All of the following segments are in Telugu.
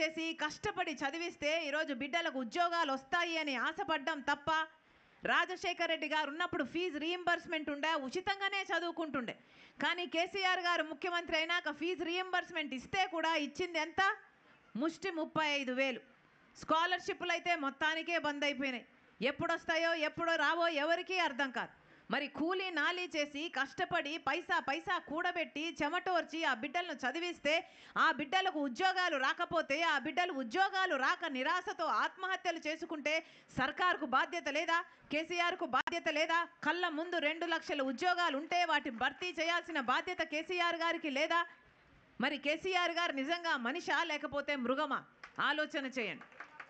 చేసి కష్టపడి చదివిస్తే ఈరోజు బిడ్డలకు ఉద్యోగాలు వస్తాయి అని ఆశపడ్డం తప్ప రాజశేఖర రెడ్డి గారు ఉన్నప్పుడు ఫీజు రీయింబర్స్మెంట్ ఉండే ఉచితంగానే చదువుకుంటుండే కానీ కేసీఆర్ గారు ముఖ్యమంత్రి అయినాక ఫీజు రీయింబర్స్మెంట్ ఇస్తే కూడా ఇచ్చింది ఎంత ముష్టి ముప్పై ఐదు వేలు స్కాలర్షిప్లు అయితే మొత్తానికే బంద్ అయిపోయినాయి ఎప్పుడు వస్తాయో ఎప్పుడో రావో ఎవరికీ అర్థం కాదు మరి కూలీ నాలీ చేసి కష్టపడి పైసా పైసా కూడబెట్టి చెమటోర్చి ఆ బిడ్డలను చదివిస్తే ఆ బిడ్డలకు ఉద్యోగాలు రాకపోతే ఆ బిడ్డలు ఉద్యోగాలు రాక నిరాశతో ఆత్మహత్యలు చేసుకుంటే సర్కార్కు బాధ్యత లేదా కేసీఆర్కు బాధ్యత లేదా కళ్ళ ముందు రెండు లక్షల ఉద్యోగాలు ఉంటే వాటిని భర్తీ చేయాల్సిన బాధ్యత కేసీఆర్ గారికి లేదా మరి కేసీఆర్ గారు నిజంగా మనిషా లేకపోతే మృగమా ఆలోచన చేయండి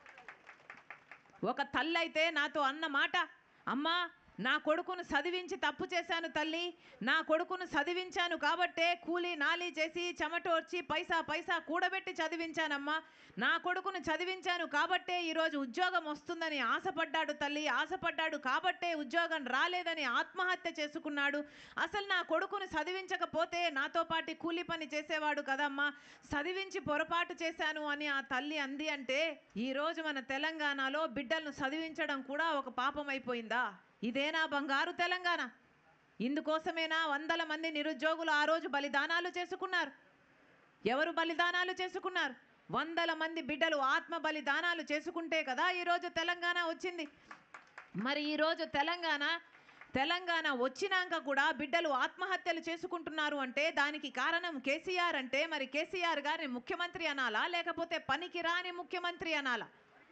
ఒక తల్లి అయితే నాతో అన్న మాట అమ్మా నా కొడుకును చదివించి తప్పు చేశాను తల్లి నా కొడుకును చదివించాను కాబట్టే కూలీ నాలీ చేసి చెమటోర్చి పైసా పైసా కూడబెట్టి చదివించానమ్మా నా కొడుకును చదివించాను కాబట్టే ఈరోజు ఉద్యోగం వస్తుందని ఆశపడ్డాడు తల్లి ఆశపడ్డాడు కాబట్టే ఉద్యోగం రాలేదని ఆత్మహత్య చేసుకున్నాడు అసలు నా కొడుకును చదివించకపోతే నాతో పాటు కూలి పని చేసేవాడు కదమ్మా చదివించి పొరపాటు చేశాను అని ఆ తల్లి అంది అంటే ఈరోజు మన తెలంగాణలో బిడ్డలను చదివించడం కూడా ఒక పాపం అయిపోయిందా ఇదేనా బంగారు తెలంగాణ ఇందుకోసమేనా వందల మంది నిరుద్యోగులు ఆ రోజు బలిదానాలు చేసుకున్నారు ఎవరు బలిదానాలు చేసుకున్నారు వందల మంది బిడ్డలు ఆత్మ బలిదానాలు చేసుకుంటే కదా ఈరోజు తెలంగాణ వచ్చింది మరి ఈరోజు తెలంగాణ తెలంగాణ వచ్చినాక కూడా బిడ్డలు ఆత్మహత్యలు చేసుకుంటున్నారు అంటే దానికి కారణం కేసీఆర్ అంటే మరి కేసీఆర్ గారిని ముఖ్యమంత్రి అనాలా లేకపోతే పనికి రాని ముఖ్యమంత్రి అనాలా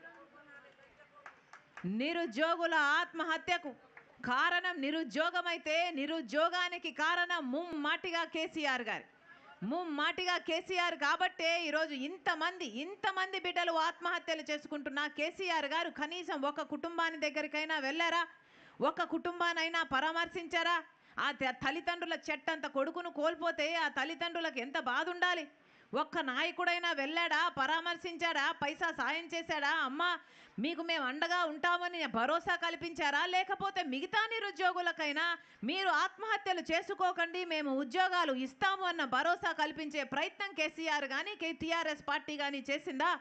నిరుద్యోగుల ఆత్మహత్యకు కారణం నిరుద్యోగమైతే నిరుద్యోగానికి కారణం ముమ్మాటిగా కేసీఆర్ గారు ముమ్మాటిగా కేసీఆర్ కాబట్టే ఈరోజు ఇంతమంది ఇంతమంది బిడ్డలు ఆత్మహత్యలు చేసుకుంటున్నా కేసీఆర్ గారు కనీసం ఒక కుటుంబాన్ని దగ్గరికైనా వెళ్ళారా ఒక కుటుంబానైనా పరామర్శించారా ఆ త- తల్లిదండ్రుల చెట్టంత కొడుకును కోల్పోతే ఆ తల్లిదండ్రులకు ఎంత బాధ ఉండాలి ఒక్క నాయకుడైనా వెళ్ళాడా పరామర్శించాడా పైసా సాయం చేశాడా అమ్మా మీకు మేము అండగా ఉంటామని భరోసా కల్పించారా లేకపోతే మిగతా నిరుద్యోగులకైనా మీరు ఆత్మహత్యలు చేసుకోకండి మేము ఉద్యోగాలు ఇస్తాము అన్న భరోసా కల్పించే ప్రయత్నం కేసీఆర్ కానీ టీఆర్ఎస్ పార్టీ కానీ చేసిందా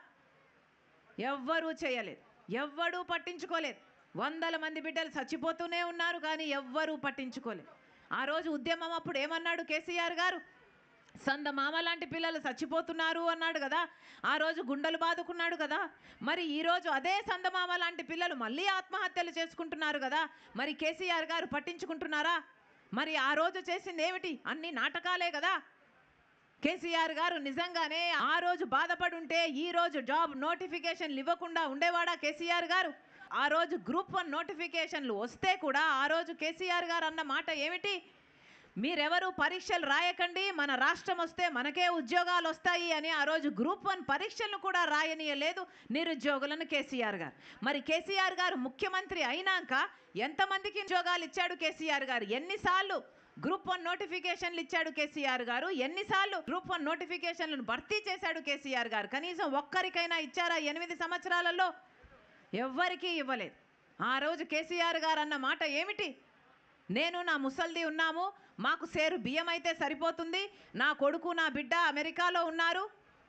ఎవ్వరూ చేయలేదు ఎవ్వడూ పట్టించుకోలేదు వందల మంది బిడ్డలు చచ్చిపోతూనే ఉన్నారు కానీ ఎవ్వరూ పట్టించుకోలేదు ఆ రోజు ఉద్యమం అప్పుడు ఏమన్నాడు కేసీఆర్ గారు సంద మామ లాంటి పిల్లలు చచ్చిపోతున్నారు అన్నాడు కదా ఆ రోజు గుండెలు బాదుకున్నాడు కదా మరి ఈరోజు అదే సందమామ లాంటి పిల్లలు మళ్ళీ ఆత్మహత్యలు చేసుకుంటున్నారు కదా మరి కేసీఆర్ గారు పట్టించుకుంటున్నారా మరి ఆ రోజు చేసింది ఏమిటి అన్ని నాటకాలే కదా కేసీఆర్ గారు నిజంగానే ఆ రోజు బాధపడి ఉంటే ఈ రోజు జాబ్ నోటిఫికేషన్లు ఇవ్వకుండా ఉండేవాడా కేసీఆర్ గారు ఆ రోజు గ్రూప్ వన్ నోటిఫికేషన్లు వస్తే కూడా ఆ రోజు కేసీఆర్ గారు అన్న మాట ఏమిటి మీరెవరు పరీక్షలు రాయకండి మన రాష్ట్రం వస్తే మనకే ఉద్యోగాలు వస్తాయి అని ఆ రోజు గ్రూప్ వన్ పరీక్షలను కూడా రాయనీయలేదు నిరుద్యోగులను కేసీఆర్ గారు మరి కేసీఆర్ గారు ముఖ్యమంత్రి అయినాక ఎంతమందికి ఉద్యోగాలు ఇచ్చాడు కేసీఆర్ గారు ఎన్నిసార్లు గ్రూప్ వన్ నోటిఫికేషన్లు ఇచ్చాడు కేసీఆర్ గారు ఎన్నిసార్లు గ్రూప్ వన్ నోటిఫికేషన్లను భర్తీ చేశాడు కేసీఆర్ గారు కనీసం ఒక్కరికైనా ఇచ్చారా ఎనిమిది సంవత్సరాలలో ఎవ్వరికీ ఇవ్వలేదు ఆ రోజు కేసీఆర్ గారు అన్న మాట ఏమిటి నేను నా ముసల్ది ఉన్నాము మాకు సేరు బియ్యం అయితే సరిపోతుంది నా కొడుకు నా బిడ్డ అమెరికాలో ఉన్నారు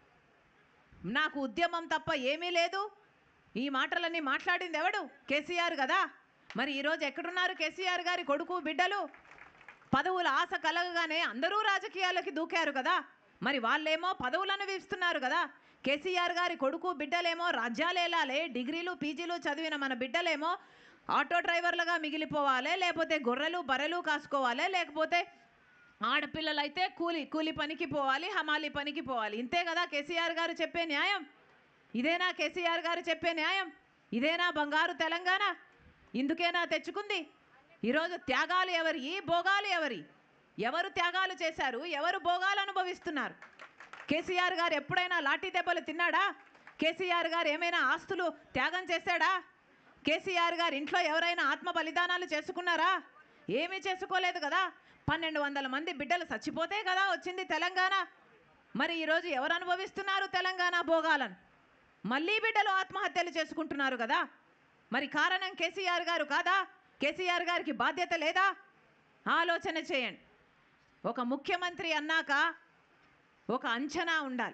నాకు ఉద్యమం తప్ప ఏమీ లేదు ఈ మాటలన్నీ మాట్లాడింది ఎవడు కేసీఆర్ కదా మరి ఈరోజు ఎక్కడున్నారు కేసీఆర్ గారి కొడుకు బిడ్డలు పదవుల ఆశ కలగగానే అందరూ రాజకీయాలకి దూకారు కదా మరి వాళ్ళేమో పదవులను ఇస్తున్నారు కదా కేసీఆర్ గారి కొడుకు బిడ్డలేమో రాజ్యాలేలాలే డిగ్రీలు పీజీలు చదివిన మన బిడ్డలేమో ఆటో డ్రైవర్లుగా మిగిలిపోవాలి లేకపోతే గొర్రెలు బర్రెలు కాసుకోవాలి లేకపోతే ఆడపిల్లలు అయితే కూలి కూలి పనికి పోవాలి హమాలి పనికి పోవాలి ఇంతే కదా కేసీఆర్ గారు చెప్పే న్యాయం ఇదేనా కేసీఆర్ గారు చెప్పే న్యాయం ఇదేనా బంగారు తెలంగాణ ఇందుకేనా తెచ్చుకుంది ఈరోజు త్యాగాలు ఎవరి భోగాలు ఎవరి ఎవరు త్యాగాలు చేశారు ఎవరు భోగాలు అనుభవిస్తున్నారు కేసీఆర్ గారు ఎప్పుడైనా లాఠీ దెబ్బలు తిన్నాడా కేసీఆర్ గారు ఏమైనా ఆస్తులు త్యాగం చేశాడా కేసీఆర్ గారు ఇంట్లో ఎవరైనా ఆత్మ బలిదానాలు చేసుకున్నారా ఏమీ చేసుకోలేదు కదా పన్నెండు వందల మంది బిడ్డలు చచ్చిపోతే కదా వచ్చింది తెలంగాణ మరి ఈరోజు ఎవరు అనుభవిస్తున్నారు తెలంగాణ భోగాలను మళ్ళీ బిడ్డలు ఆత్మహత్యలు చేసుకుంటున్నారు కదా మరి కారణం కేసీఆర్ గారు కాదా కేసీఆర్ గారికి బాధ్యత లేదా ఆలోచన చేయండి ఒక ముఖ్యమంత్రి అన్నాక ఒక అంచనా ఉండాలి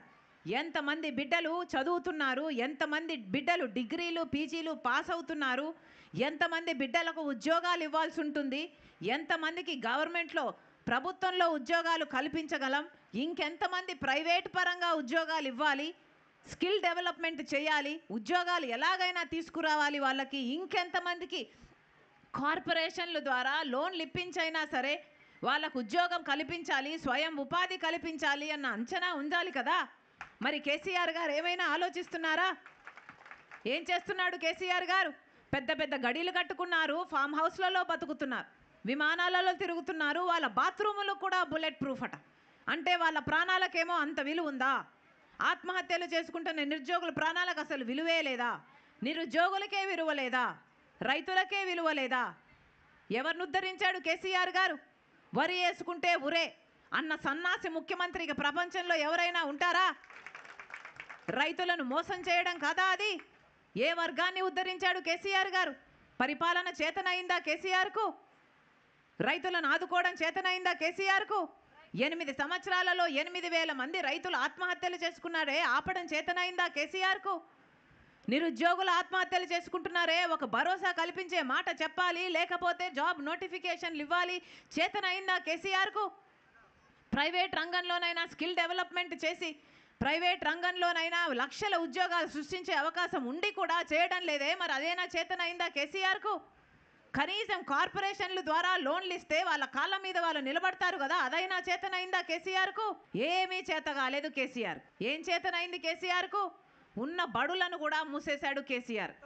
ఎంతమంది బిడ్డలు చదువుతున్నారు ఎంతమంది బిడ్డలు డిగ్రీలు పీజీలు పాస్ అవుతున్నారు ఎంతమంది బిడ్డలకు ఉద్యోగాలు ఇవ్వాల్సి ఉంటుంది ఎంతమందికి గవర్నమెంట్లో ప్రభుత్వంలో ఉద్యోగాలు కల్పించగలం ఇంకెంతమంది ప్రైవేట్ పరంగా ఉద్యోగాలు ఇవ్వాలి స్కిల్ డెవలప్మెంట్ చేయాలి ఉద్యోగాలు ఎలాగైనా తీసుకురావాలి వాళ్ళకి ఇంకెంతమందికి కార్పొరేషన్ల ద్వారా లోన్లు ఇప్పించైనా సరే వాళ్ళకు ఉద్యోగం కల్పించాలి స్వయం ఉపాధి కల్పించాలి అన్న అంచనా ఉండాలి కదా మరి కేసీఆర్ గారు ఏమైనా ఆలోచిస్తున్నారా ఏం చేస్తున్నాడు కేసీఆర్ గారు పెద్ద పెద్ద గడీలు కట్టుకున్నారు ఫామ్ హౌస్లలో బతుకుతున్నారు విమానాలలో తిరుగుతున్నారు వాళ్ళ బాత్రూములు కూడా బుల్లెట్ ప్రూఫ్ అట అంటే వాళ్ళ ప్రాణాలకేమో అంత విలువ ఉందా ఆత్మహత్యలు చేసుకుంటున్న నిరుద్యోగుల ప్రాణాలకు అసలు విలువే లేదా నిరుద్యోగులకే విలువ లేదా రైతులకే విలువ లేదా ఎవరిని ఉద్ధరించాడు కేసీఆర్ గారు వరి వేసుకుంటే ఉరే అన్న సన్నాసి ముఖ్యమంత్రికి ప్రపంచంలో ఎవరైనా ఉంటారా రైతులను మోసం చేయడం కాదా అది ఏ వర్గాన్ని ఉద్ధరించాడు కేసీఆర్ గారు పరిపాలన చేతనైందా కేసీఆర్కు రైతులను ఆదుకోవడం చేతనైందా కేసీఆర్కు ఎనిమిది సంవత్సరాలలో ఎనిమిది వేల మంది రైతులు ఆత్మహత్యలు చేసుకున్నారే ఆపడం చేతనైందా కేసీఆర్కు నిరుద్యోగులు ఆత్మహత్యలు చేసుకుంటున్నారే ఒక భరోసా కల్పించే మాట చెప్పాలి లేకపోతే జాబ్ నోటిఫికేషన్లు ఇవ్వాలి చేతనైందా కేసీఆర్కు ప్రైవేట్ రంగంలోనైనా స్కిల్ డెవలప్మెంట్ చేసి ప్రైవేట్ రంగంలోనైనా లక్షల ఉద్యోగాలు సృష్టించే అవకాశం ఉండి కూడా చేయడం లేదే మరి అదేనా చేతనైందా కేసీఆర్కు కనీసం కార్పొరేషన్ల ద్వారా లోన్లు ఇస్తే వాళ్ళ కాళ్ళ మీద వాళ్ళు నిలబడతారు కదా అదైనా చేతనైందా కేసీఆర్కు ఏమీ చేత కాలేదు కేసీఆర్ ఏం చేతనైంది కేసీఆర్కు ఉన్న బడులను కూడా మూసేశాడు కేసీఆర్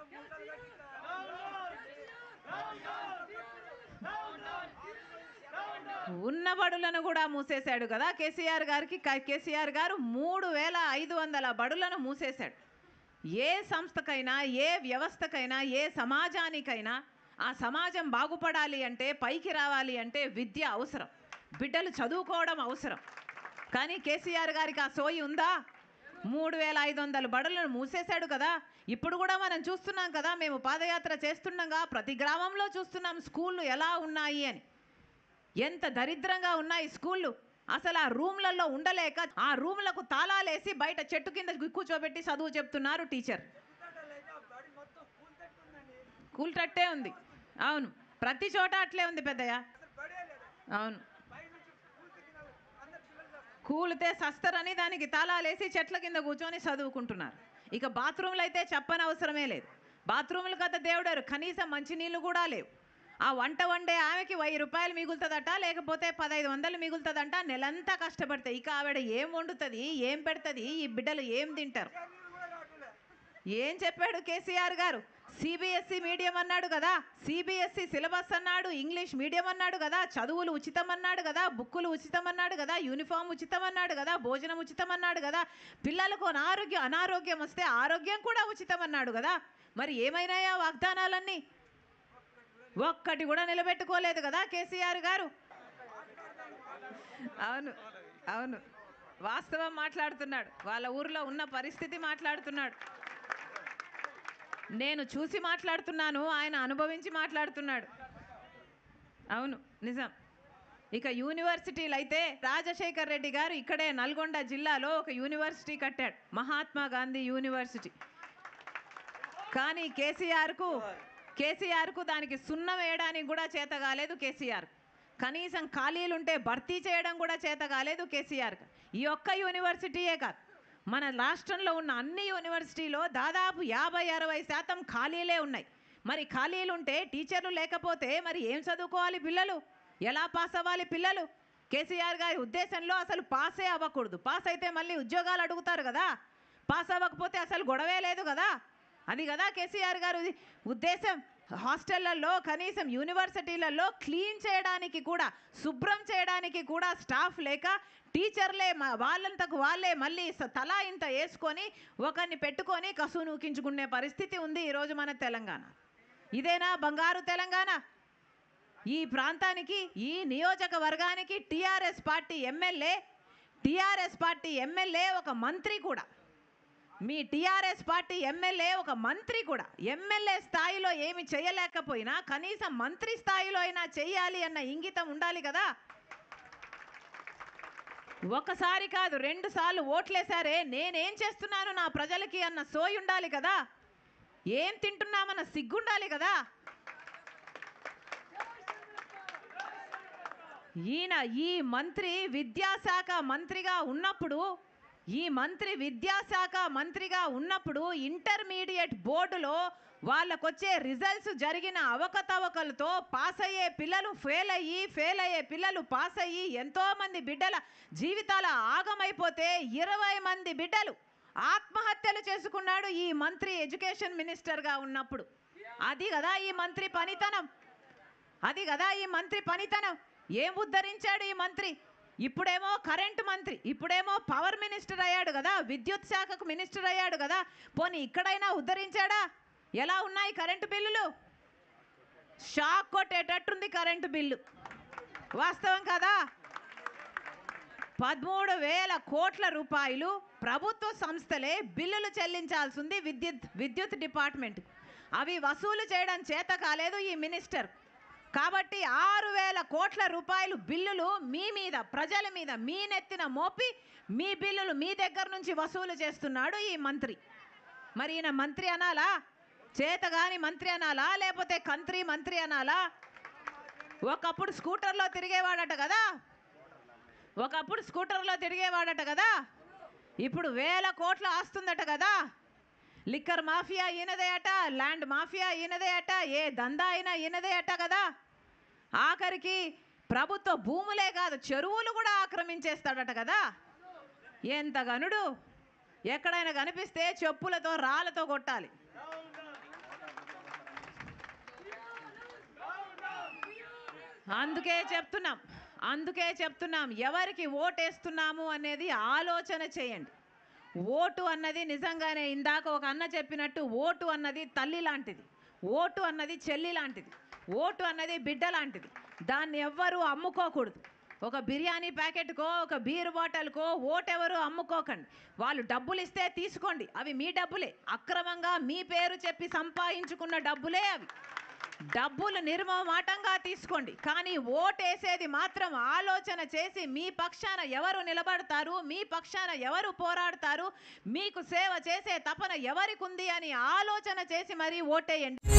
ఉన్న బడులను కూడా మూసేశాడు కదా కేసీఆర్ గారికి క- కేసీఆర్ గారు మూడు వేల ఐదు వందల బడులను మూసేశాడు ఏ సంస్థకైనా ఏ వ్యవస్థకైనా ఏ సమాజానికైనా ఆ సమాజం బాగుపడాలి అంటే పైకి రావాలి అంటే విద్య అవసరం బిడ్డలు చదువుకోవడం అవసరం కానీ కేసీఆర్ గారికి ఆ సోయి ఉందా మూడు వేల ఐదు వందల బడులను మూసేశాడు కదా ఇప్పుడు కూడా మనం చూస్తున్నాం కదా మేము పాదయాత్ర చేస్తుండగా ప్రతి గ్రామంలో చూస్తున్నాం స్కూళ్ళు ఎలా ఉన్నాయి అని ఎంత దరిద్రంగా ఉన్నాయి స్కూళ్ళు అసలు ఆ రూమ్లలో ఉండలేక ఆ రూమ్లకు తాళాలేసి బయట చెట్టు కింద కూర్చోబెట్టి చదువు చెప్తున్నారు టీచర్ కూల్టట్టే ఉంది అవును ప్రతి చోట అట్లే ఉంది పెద్దయ్య అవును కూలితే సస్తరని దానికి తాళాలేసి చెట్ల కింద కూర్చొని చదువుకుంటున్నారు ఇక బాత్రూమ్లు అయితే చెప్పనవసరమే లేదు బాత్రూములు కదా దేవుడారు కనీసం మంచినీళ్ళు కూడా లేవు ఆ వంట వండే ఆమెకి వెయ్యి రూపాయలు మిగులుతుందట లేకపోతే పదహైదు వందలు మిగులుతుందంట నెలంతా కష్టపడితే ఇక ఆవిడ ఏం వండుతుంది ఏం పెడుతుంది ఈ బిడ్డలు ఏం తింటారు ఏం చెప్పాడు కేసీఆర్ గారు సిబిఎస్ఈ మీడియం అన్నాడు కదా సిబిఎస్ఈ సిలబస్ అన్నాడు ఇంగ్లీష్ మీడియం అన్నాడు కదా చదువులు ఉచితం అన్నాడు కదా బుక్కులు ఉచితం అన్నాడు కదా యూనిఫామ్ ఉచితం అన్నాడు కదా భోజనం ఉచితం అన్నాడు కదా పిల్లలకు అనారోగ్యం అనారోగ్యం వస్తే ఆరోగ్యం కూడా ఉచితం అన్నాడు కదా మరి ఏమైనాయా వాగ్దానాలన్నీ ఒక్కటి కూడా నిలబెట్టుకోలేదు కదా కేసీఆర్ గారు అవును అవును వాస్తవం మాట్లాడుతున్నాడు వాళ్ళ ఊర్లో ఉన్న పరిస్థితి మాట్లాడుతున్నాడు నేను చూసి మాట్లాడుతున్నాను ఆయన అనుభవించి మాట్లాడుతున్నాడు అవును నిజం ఇక యూనివర్సిటీలు అయితే రాజశేఖర్ రెడ్డి గారు ఇక్కడే నల్గొండ జిల్లాలో ఒక యూనివర్సిటీ కట్టాడు మహాత్మా గాంధీ యూనివర్సిటీ కానీ కేసీఆర్కు కేసీఆర్కు దానికి సున్నం వేయడానికి కూడా చేత కాలేదు కేసీఆర్ కనీసం ఖాళీలుంటే భర్తీ చేయడం కూడా చేత కాలేదు కేసీఆర్ ఈ ఒక్క యూనివర్సిటీయే కాదు మన రాష్ట్రంలో ఉన్న అన్ని యూనివర్సిటీలో దాదాపు యాభై అరవై శాతం ఖాళీలే ఉన్నాయి మరి ఖాళీలు ఉంటే టీచర్లు లేకపోతే మరి ఏం చదువుకోవాలి పిల్లలు ఎలా పాస్ అవ్వాలి పిల్లలు కేసీఆర్ గారి ఉద్దేశంలో అసలు పాసే అవ్వకూడదు పాస్ అయితే మళ్ళీ ఉద్యోగాలు అడుగుతారు కదా పాస్ అవ్వకపోతే అసలు గొడవే లేదు కదా అది కదా కేసీఆర్ గారు ఉద్దేశం హాస్టళ్లలో కనీసం యూనివర్సిటీలలో క్లీన్ చేయడానికి కూడా శుభ్రం చేయడానికి కూడా స్టాఫ్ లేక టీచర్లే మ- వాళ్ళంతకు వాళ్ళే మళ్ళీ స- తలా ఇంత వేసుకొని ఒకరిని పెట్టుకొని కసు నూకించుకునే పరిస్థితి ఉంది ఈరోజు మన తెలంగాణ ఇదేనా బంగారు తెలంగాణ ఈ ప్రాంతానికి ఈ నియోజకవర్గానికి TRS party MLA TRS party MLA ఒక మంత్రి కూడా మీ టీఆర్ఎస్ పార్టీ ఎమ్మెల్యే ఒక మంత్రి కూడా ఎమ్మెల్యే స్థాయిలో ఏమి చేయలేకపోయినా కనీసం మంత్రి స్థాయిలో అయినా చేయాలి అన్న ఇంగితం ఉండాలి కదా ఒకసారి కాదు రెండు సార్లు ఓట్లేశారే నేనేం చేస్తున్నాను నా ప్రజలకి అన్న సోయి ఉండాలి కదా ఏం తింటున్నామన్న సిగ్గుండాలి కదా ఈయన ఈ మంత్రి విద్యాశాఖ మంత్రిగా ఉన్నప్పుడు ఈ మంత్రి విద్యాశాఖ మంత్రిగా ఉన్నప్పుడు ఇంటర్మీడియట్ బోర్డులో వాళ్ళకొచ్చే రిజల్ట్స్ జరిగిన అవకతవకలతో పాస్ అయ్యే పిల్లలు ఫెయిల్ అయ్యి ఫెయిల్ అయ్యే పిల్లలు పాస్ అయ్యి ఎంతో మంది బిడ్డల జీవితాల ఆగమైపోతే ఇరవై మంది బిడ్డలు ఆత్మహత్యలు చేసుకున్నాడు ఈ మంత్రి ఎడ్యుకేషన్ మినిస్టర్గా ఉన్నప్పుడు అది కదా ఈ మంత్రి పనితనం అది కదా ఈ మంత్రి పనితనం ఏం ఉద్ధరించాడు ఈ మంత్రి ఇప్పుడేమో కరెంటు మంత్రి ఇప్పుడేమో పవర్ మినిస్టర్ అయ్యాడు కదా విద్యుత్ శాఖకు మినిస్టర్ అయ్యాడు కదా పోనీ ఇక్కడైనా ఉద్ధరించాడా ఎలా ఉన్నాయి కరెంటు బిల్లులు షాక్ కొట్టేటట్టుంది కరెంటు బిల్లు వాస్తవం కదా పదమూడు వేల కోట్ల రూపాయలు ప్రభుత్వ సంస్థలే బిల్లులు చెల్లించాల్సింది విద్యుత్ విద్యుత్ డిపార్ట్మెంట్ అవి వసూలు చేయడం చేత కాలేదు ఈ మినిస్టర్ కాబట్టి ఆరు వేల కోట్ల రూపాయలు బిల్లులు మీ మీద ప్రజల మీద మీ నెత్తిన మోపి మీ బిల్లులు మీ దగ్గర నుంచి వసూలు చేస్తున్నాడు ఈ మంత్రి మరి ఈయన మంత్రి అనాలా చేతగాని మంత్రి అనాలా లేకపోతే కంత్రి మంత్రి అనాలా ఒకప్పుడు స్కూటర్లో తిరిగేవాడట కదా ఒకప్పుడు స్కూటర్లో తిరిగేవాడట కదా ఇప్పుడు వేల కోట్ల ఆస్తుందట కదా లిక్కర్ మాఫియా ఈయనదే అట ల్యాండ్ మాఫియా ఈయనదే అట ఏ దందా అయినా ఈయనదే అట కదా ఆఖరికి ప్రభుత్వ భూములే కాదు చెరువులు కూడా ఆక్రమించేస్తాడట కదా ఎంత గనుడు ఎక్కడైనా కనిపిస్తే చెప్పులతో రాళ్ళతో కొట్టాలి అందుకే చెప్తున్నాం అందుకే చెప్తున్నాం ఎవరికి ఓటేస్తున్నాము అనేది ఆలోచన చేయండి ఓటు అన్నది నిజంగానే ఇందాక ఒక అన్న చెప్పినట్టు ఓటు అన్నది తల్లి లాంటిది ఓటు అన్నది చెల్లి లాంటిది ఓటు అన్నది బిడ్డ లాంటిది దాన్ని ఎవ్వరూ అమ్ముకోకూడదు ఒక బిర్యానీ ప్యాకెట్కో ఒక బీర్ బాటిల్కో ఓటెవరు అమ్ముకోకండి వాళ్ళు డబ్బులు ఇస్తే తీసుకోండి అవి మీ డబ్బులే అక్రమంగా మీ పేరు చెప్పి సంపాదించుకున్న డబ్బులే అవి డబ్బులు నిర్మమాటంగా తీసుకోండి కానీ ఓటేసేది మాత్రం ఆలోచన చేసి మీ పక్షాన ఎవరు నిలబడతారు మీ పక్షాన ఎవరు పోరాడతారు మీకు సేవ చేసే తపన ఎవరికి ఉంది అని ఆలోచన చేసి మరీ ఓటేయండి